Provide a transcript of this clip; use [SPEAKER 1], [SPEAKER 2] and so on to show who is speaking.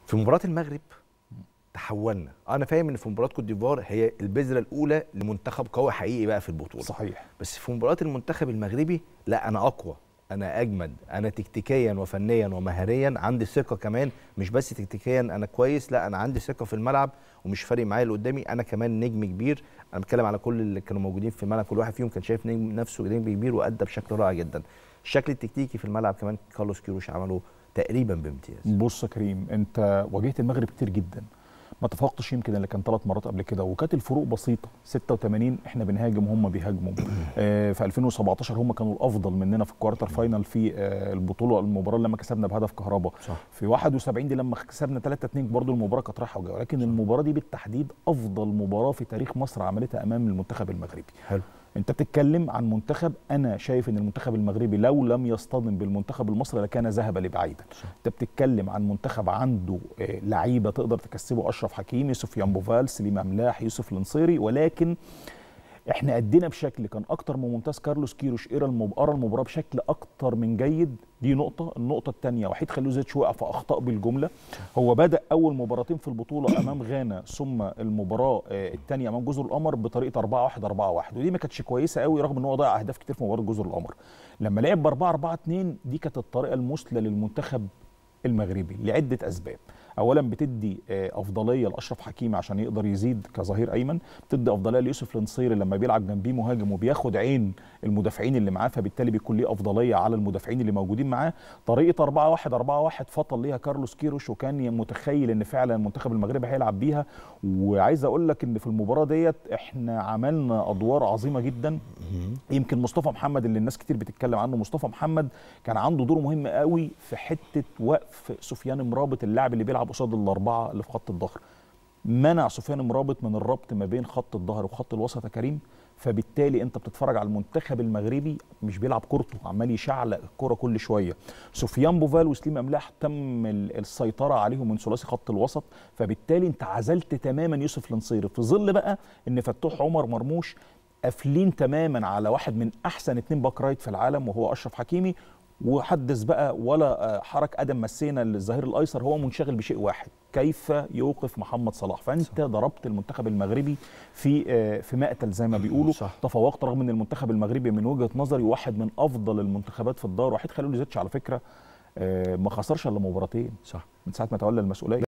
[SPEAKER 1] في مباراه المغرب تحولنا انا فاهم ان في مباراه كوت ديفوار هي البذره الاولى لمنتخب قوي حقيقي بقى في البطوله
[SPEAKER 2] صحيح
[SPEAKER 1] بس في مباراه المنتخب المغربي لا انا اقوى انا اجمد انا تكتيكيا وفنيا ومهاريا عندي ثقه كمان مش بس تكتيكيا انا كويس لا انا عندي ثقه في الملعب ومش فارق معايا اللي قدامي انا كمان نجم كبير انا بتكلم على كل اللي كانوا موجودين في الملعب كل واحد فيهم كان شايف نجم نفسه نجم كبير وادى بشكل رائع جدا الشكل التكتيكي في الملعب كمان كارلوس كيروش عمله تقريبا بامتياز
[SPEAKER 2] بص يا كريم انت واجهت المغرب كتير جدا ما تفوقتش يمكن اللي كان ثلاث مرات قبل كده وكانت الفروق بسيطه 86 احنا بنهاجم وهم بيهاجموا آه في 2017 هم كانوا الافضل مننا في الكوارتر فاينل في آه البطوله المباراه لما كسبنا بهدف كهرباء
[SPEAKER 1] صح.
[SPEAKER 2] في 71 دي لما كسبنا 3 2 برضه المباراه كانت رايحه وجايه ولكن المباراه دي بالتحديد افضل مباراه في تاريخ مصر عملتها امام المنتخب المغربي
[SPEAKER 1] حلو
[SPEAKER 2] انت بتتكلم عن منتخب انا شايف ان المنتخب المغربي لو لم يصطدم بالمنتخب المصري لكان ذهب لبعيدا انت بتتكلم عن منتخب عنده آه، لعيبه تقدر تكسبه اشرف حكيمي سفيان بوفال سليم املاح يوسف النصيري ولكن احنا ادينا بشكل كان اكتر من ممتاز كارلوس كيروش ارى المباراه المباراه بشكل اكتر من جيد دي نقطه النقطه الثانيه وحيد خلوزيتش وقع في اخطاء بالجمله هو بدا اول مباراتين في البطوله امام غانا ثم المباراه الثانيه امام جزر القمر بطريقه 4 1 4 1 ودي ما كانتش كويسه قوي رغم ان هو ضيع اهداف كتير في مباراه جزر القمر لما لعب ب 4 4 2 دي كانت الطريقه المثلى للمنتخب المغربي لعده اسباب اولا بتدي آه، افضليه لاشرف حكيمي عشان يقدر يزيد كظهير ايمن بتدي افضليه ليوسف النصيري لما بيلعب جنبيه مهاجم وبياخد عين المدافعين اللي معاه فبالتالي بيكون ليه افضليه على المدافعين اللي موجودين معاه طريقه 4 1 4 1 فضل ليها كارلوس كيروش وكان متخيل ان فعلا المنتخب المغربي هيلعب بيها وعايز اقول لك ان في المباراه ديت احنا عملنا ادوار عظيمه جدا يمكن مصطفى محمد اللي الناس كتير بتتكلم عنه مصطفى محمد كان عنده دور مهم قوي في حته وقف سفيان مرابط اللاعب اللي بيلعب قصاد الاربعه اللي في خط الظهر منع سفيان مرابط من الربط ما بين خط الظهر وخط الوسط يا كريم فبالتالي انت بتتفرج على المنتخب المغربي مش بيلعب كورته عمال يشعلق الكوره كل شويه سفيان بوفال وسليم املاح تم ال- السيطره عليهم من ثلاثي خط الوسط فبالتالي انت عزلت تماما يوسف النصيري في ظل بقى ان فتوح عمر مرموش قافلين تماما على واحد من احسن اتنين باك رايت في العالم وهو اشرف حكيمي وحدث بقى ولا آه، حرك ادم مسينا للظهير الايسر هو منشغل بشيء واحد كيف يوقف محمد صلاح فانت صح. ضربت المنتخب المغربي في آه، في مقتل زي ما بيقولوا
[SPEAKER 1] صح.
[SPEAKER 2] تفوقت رغم ان المنتخب المغربي من وجهه نظري واحد من افضل المنتخبات في الدار وحيد خليل زيتش على فكره آه، ما خسرش الا مباراتين
[SPEAKER 1] صح
[SPEAKER 2] من ساعه ما تولى المسؤوليه